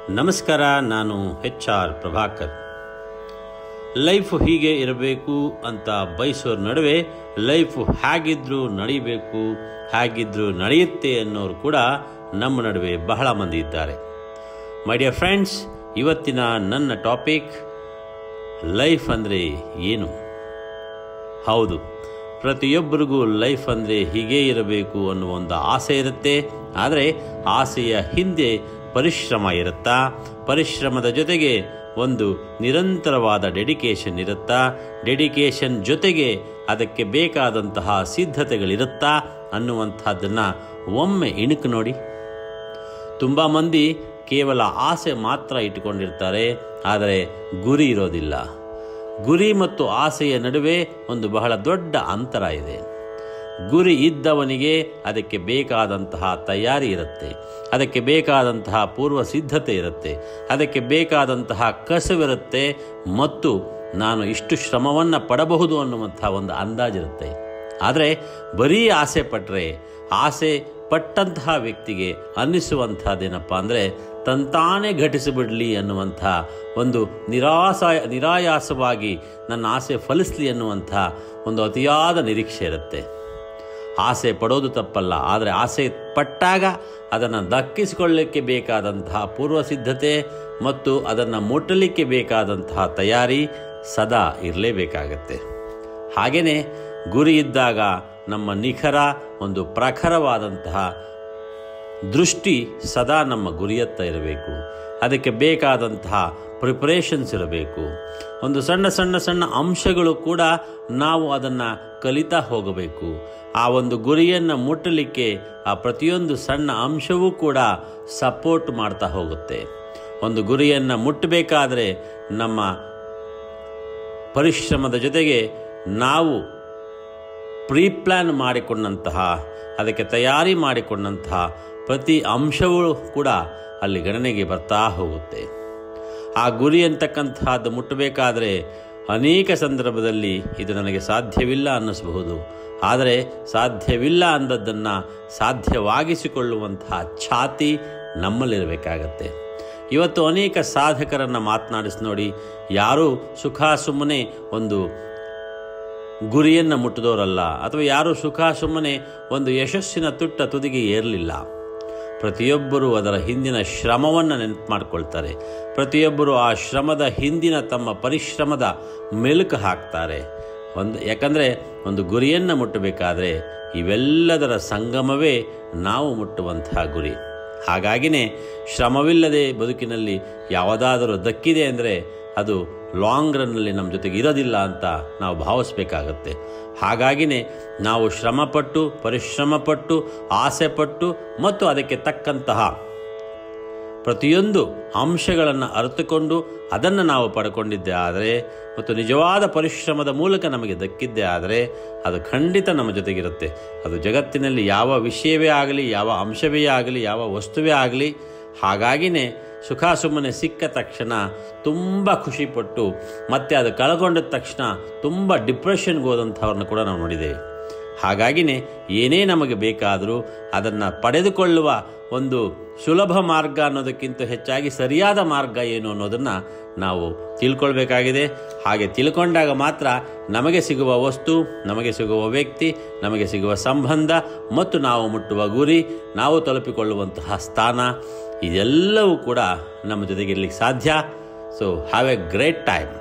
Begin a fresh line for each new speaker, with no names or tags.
ನಮಸ್ಕಾರ ನಾನು H R Prabhakar life ಹೀಗೆ ಇರಬೇಕು ಅಂತ ಬಯಸೋರ ನಡುವೆ ಲೈಫ್ ಹೇಗಿದ್ರೂ ನಡೀಬೇಕು ಹೇಗಿದ್ರೂ ನಡೆಯುತ್ತೆ ಅನ್ನೋರು ಕೂಡ ನಮ್ಮ ನಡುವೆ ಬಹಳ ಮಂದಿ ಇದ್ದಾರೆ ಮೈ ಡಿಯರ್ ಫ್ರೆಂಡ್ಸ್ ಇವತ್ತಿನ ನನ್ನ ಟಾಪಿಕ್ ಲೈಫ್ ಅಂದರೆ ಏನು ಹೌದು ಪ್ರತಿಯೊಬ್ಬರಿಗೂ ಲೈಫ್ ಅಂದರೆ ಹೀಗೇ ಇರಬೇಕು ಅನ್ನುವ ಒಂದು ಆಸೆ ಇರುತ್ತೆ ಆದರೆ ಆಸೆಯ ಹಿಂದೆ ಪರಿಶ್ರಮ ಇರುತ್ತಾ ಪರಿಶ್ರಮದ ಜೊತೆಗೆ ಒಂದು ನಿರಂತರವಾದ ಡೆಡಿಕೇಶನ್ ಇರುತ್ತಾ ಡೆಡಿಕೇಶನ್ ಜೊತೆಗೆ ಅದಕ್ಕೆ ಬೇಕಾದಂತಹ ಸಿದ್ಧತೆಗಳಿರುತ್ತಾ ಅನ್ನುವಂಥದ್ದನ್ನು ಒಮ್ಮೆ ಇಣುಕು ನೋಡಿ ತುಂಬ ಮಂದಿ ಕೇವಲ ಆಸೆ ಮಾತ್ರ ಇಟ್ಟುಕೊಂಡಿರ್ತಾರೆ ಆದರೆ ಗುರಿ ಇರೋದಿಲ್ಲ ಗುರಿ ಮತ್ತು ಆಸೆಯ ನಡುವೆ ಒಂದು ಬಹಳ ದೊಡ್ಡ ಅಂತರ ಇದೆ ಗುರಿ ಇದ್ದವನಿಗೆ ಅದಕ್ಕೆ ಬೇಕಾದಂತಹ ತಯಾರಿ ಇರುತ್ತೆ ಅದಕ್ಕೆ ಬೇಕಾದಂತಹ ಪೂರ್ವ ಸಿದ್ಧತೆ ಇರುತ್ತೆ ಅದಕ್ಕೆ ಬೇಕಾದಂತಹ ಕಸವಿರುತ್ತೆ ಮತ್ತು ನಾನು ಇಷ್ಟು ಶ್ರಮವನ್ನು ಪಡಬಹುದು ಅನ್ನುವಂಥ ಒಂದು ಅಂದಾಜಿರುತ್ತೆ ಆದರೆ ಬರೀ ಆಸೆ ಪಟ್ಟರೆ ಆಸೆ ಪಟ್ಟಂತಹ ವ್ಯಕ್ತಿಗೆ ಅನ್ನಿಸುವಂಥದ್ದೇನಪ್ಪ ಅಂದರೆ ತಂತಾನೇ ಘಟಿಸಿಬಿಡಲಿ ಅನ್ನುವಂಥ ಒಂದು ನಿರಾಸಾಯ ನಿರಾಯಾಸವಾಗಿ ನನ್ನ ಆಸೆ ಫಲಿಸಲಿ ಅನ್ನುವಂಥ ಒಂದು ಅತಿಯಾದ ನಿರೀಕ್ಷೆ ಇರುತ್ತೆ ಆಸೆ ಪಡೋದು ತಪ್ಪಲ್ಲ ಆದರೆ ಆಸೆ ಪಟ್ಟಾಗ ಅದನ್ನು ದಕ್ಕಿಸಿಕೊಳ್ಳಲಿಕ್ಕೆ ಬೇಕಾದಂತಹ ಪೂರ್ವ ಸಿದ್ಧತೆ ಮತ್ತು ಅದನ್ನು ಮುಟ್ಟಲಿಕ್ಕೆ ಬೇಕಾದಂತಹ ತಯಾರಿ ಸದಾ ಇರಲೇಬೇಕಾಗತ್ತೆ ಹಾಗೆಯೇ ಗುರಿ ಇದ್ದಾಗ ನಮ್ಮ ನಿಖರ ಒಂದು ಪ್ರಖರವಾದಂತಹ ದೃಷ್ಟಿ ಸದಾ ನಮ್ಮ ಗುರಿಯತ್ತ ಇರಬೇಕು ಅದಕ್ಕೆ ಬೇಕಾದಂತಹ ಪ್ರಿಪರೇಷನ್ಸ್ ಇರಬೇಕು ಒಂದು ಸಣ್ಣ ಸಣ್ಣ ಸಣ್ಣ ಅಂಶಗಳು ಕೂಡ ನಾವು ಅದನ್ನು ಕಲಿತಾ ಹೋಗಬೇಕು ಆ ಒಂದು ಗುರಿಯನ್ನು ಮುಟ್ಟಲಿಕ್ಕೆ ಆ ಪ್ರತಿಯೊಂದು ಸಣ್ಣ ಅಂಶವೂ ಕೂಡ ಸಪೋರ್ಟ್ ಮಾಡ್ತಾ ಹೋಗುತ್ತೆ ಒಂದು ಗುರಿಯನ್ನು ಮುಟ್ಟಬೇಕಾದ್ರೆ ನಮ್ಮ ಪರಿಶ್ರಮದ ಜೊತೆಗೆ ನಾವು ಪ್ರೀ ಪ್ಲ್ಯಾನ್ ಮಾಡಿಕೊಂಡಂತಹ ಅದಕ್ಕೆ ತಯಾರಿ ಮಾಡಿಕೊಂಡಂತಹ ಪ್ರತಿ ಅಂಶವೂ ಕೂಡ ಅಲ್ಲಿ ಗಣನೆಗೆ ಬರ್ತಾ ಹೋಗುತ್ತೆ ಆ ಗುರಿ ಅಂತಕ್ಕಂತಹದ್ದು ಮುಟ್ಟಬೇಕಾದರೆ ಅನೇಕ ಸಂದರ್ಭದಲ್ಲಿ ಇದು ನನಗೆ ಸಾಧ್ಯವಿಲ್ಲ ಅನ್ನಿಸಬಹುದು ಆದರೆ ಸಾಧ್ಯವಿಲ್ಲ ಅಂದದ್ದನ್ನು ಸಾಧ್ಯವಾಗಿಸಿಕೊಳ್ಳುವಂತಹ ಛಾತಿ ನಮ್ಮಲ್ಲಿರಬೇಕಾಗತ್ತೆ ಇವತ್ತು ಅನೇಕ ಸಾಧಕರನ್ನು ಮಾತನಾಡಿಸಿ ನೋಡಿ ಯಾರೂ ಸುಖ ಸುಮ್ಮನೆ ಒಂದು ಗುರಿಯನ್ನು ಮುಟ್ಟಿದವರಲ್ಲ ಅಥವಾ ಯಾರೂ ಸುಖ ಸುಮ್ಮನೆ ಒಂದು ಯಶಸ್ಸಿನ ತುಟ್ಟ ತುದಿಗೆ ಏರಲಿಲ್ಲ ಪ್ರತಿಯೊಬ್ಬರೂ ಅದರ ಹಿಂದಿನ ಶ್ರಮವನ್ನು ನೆನಪು ಮಾಡಿಕೊಳ್ತಾರೆ ಪ್ರತಿಯೊಬ್ಬರು ಆ ಶ್ರಮದ ಹಿಂದಿನ ತಮ್ಮ ಪರಿಶ್ರಮದ ಮೆಲುಕು ಹಾಕ್ತಾರೆ ಒಂದು ಯಾಕಂದರೆ ಒಂದು ಗುರಿಯನ್ನು ಮುಟ್ಟಬೇಕಾದ್ರೆ ಇವೆಲ್ಲದರ ಸಂಗಮವೇ ನಾವು ಮುಟ್ಟುವಂತಹ ಗುರಿ ಹಾಗಾಗಿನೇ ಶ್ರಮವಿಲ್ಲದೆ ಬದುಕಿನಲ್ಲಿ ಯಾವುದಾದರೂ ದಕ್ಕಿದೆ ಅಂದರೆ ಅದು ಲಾಂಗ್ ರನ್ನಲ್ಲಿ ನಮ್ಮ ಜೊತೆಗೆ ಇರೋದಿಲ್ಲ ಅಂತ ನಾವು ಭಾವಿಸ್ಬೇಕಾಗತ್ತೆ ಹಾಗಾಗಿನೇ ನಾವು ಶ್ರಮಪಟ್ಟು ಪರಿಶ್ರಮಪಟ್ಟು ಆಸೆಪಟ್ಟು ಮತ್ತು ಅದಕ್ಕೆ ತಕ್ಕಂತಹ ಪ್ರತಿಯೊಂದು ಅಂಶಗಳನ್ನು ಅರಿತುಕೊಂಡು ಅದನ್ನು ನಾವು ಪಡ್ಕೊಂಡಿದ್ದೆ ಆದರೆ ಮತ್ತು ನಿಜವಾದ ಪರಿಶ್ರಮದ ಮೂಲಕ ನಮಗೆ ದಕ್ಕಿದ್ದೇ ಆದರೆ ಅದು ಖಂಡಿತ ನಮ್ಮ ಜೊತೆಗಿರುತ್ತೆ ಅದು ಜಗತ್ತಿನಲ್ಲಿ ಯಾವ ವಿಷಯವೇ ಆಗಲಿ ಯಾವ ಅಂಶವೇ ಆಗಲಿ ಯಾವ ವಸ್ತುವೇ ಆಗಲಿ ಹಾಗಾಗಿನೇ ಸುಖ ಸುಮ್ಮನೆ ಸಿಕ್ಕ ತಕ್ಷಣ ತುಂಬ ಖುಷಿಪಟ್ಟು ಮತ್ತೆ ಅದು ಕಳ್ಕೊಂಡ ತಕ್ಷಣ ತುಂಬ ಡಿಪ್ರೆಷನ್ಗೆ ಹೋದಂಥವ್ರನ್ನ ಕೂಡ ನಾವು ನೋಡಿದ್ದೇವೆ ಹಾಗಾಗಿನೇ ಏನೇ ನಮಗೆ ಬೇಕಾದರೂ ಅದನ್ನು ಪಡೆದುಕೊಳ್ಳುವ ಒಂದು ಸುಲಭ ಮಾರ್ಗ ಅನ್ನೋದಕ್ಕಿಂತ ಹೆಚ್ಚಾಗಿ ಸರಿಯಾದ ಮಾರ್ಗ ಏನು ಅನ್ನೋದನ್ನು ನಾವು ತಿಳ್ಕೊಳ್ಬೇಕಾಗಿದೆ ಹಾಗೆ ತಿಳ್ಕೊಂಡಾಗ ಮಾತ್ರ ನಮಗೆ ಸಿಗುವ ವಸ್ತು ನಮಗೆ ಸಿಗುವ ವ್ಯಕ್ತಿ ನಮಗೆ ಸಿಗುವ ಸಂಬಂಧ ಮತ್ತು ನಾವು ಮುಟ್ಟುವ ಗುರಿ ನಾವು ತಲುಪಿಕೊಳ್ಳುವಂತಹ ಸ್ಥಾನ ಇದೆಲ್ಲವೂ ಕೂಡ ನಮ್ಮ ಜೊತೆಗಿರಲಿಕ್ಕೆ ಸಾಧ್ಯ so have a great time